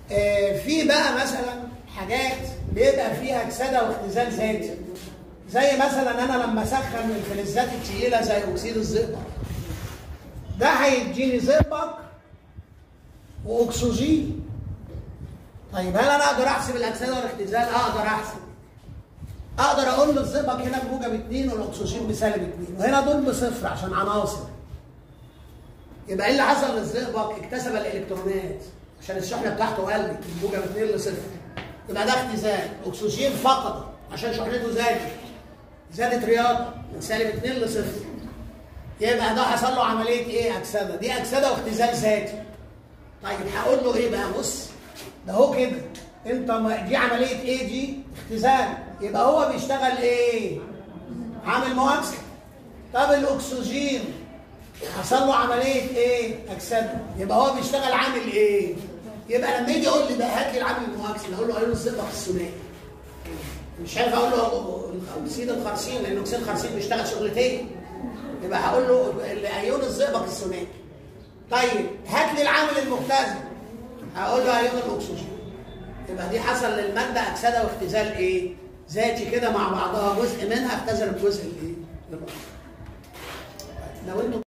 آه، في بقى مثلا حاجات بيبقى فيها اكسده واختزال ذاتي زي مثلا انا لما اسخن من الفلزات الثقيله زي اكسيد الزئبق ده هيديني زئبق واكسجين طيب هل انا اقدر احسب الاكسده والاختزال؟ اقدر احسب اقدر اقول له الزئبق هنا بموجب 2 والاكسجين بسالب 2 وهنا دول بصفر عشان عناصر يبقى ايه اللي حصل للزئبق؟ اكتسب الالكترونات عشان الشحنه بتاعته قلت من موجب 2 لصفر يبقى ده اختزال اكسجين فقط عشان شحنته زادت زادت رياضه من سالب 2 لصفر يبقى ده حصل له عمليه ايه؟ اكسده دي اكسده واختزال ذاتي طيب هقول له ايه بقى بص ده هو كده انت ما دي عمليه ايه دي؟ اختزال يبقى هو بيشتغل ايه؟ عامل مواكسه طب الاكسجين حصل له عمليه ايه؟ اكسده يبقى هو بيشتغل عامل ايه؟ يبقى لما يجي يقول لي بقى هات لي العامل المواكسه اقول له ايون الزئبق الثنائي مش عارف اقول له اكسيد الخرسين لان اكسيد الخرسين بيشتغل شغلتين يبقى هقول له ايون الزئبق الثنائي طيب هات لي العامل المختزل هقول له ايون الاكسجين يبقى دي حصل للماده اكسده واختزال ايه؟ ذاتي كده مع بعضها جزء منها اختزل الجزء الايه؟ لو انتم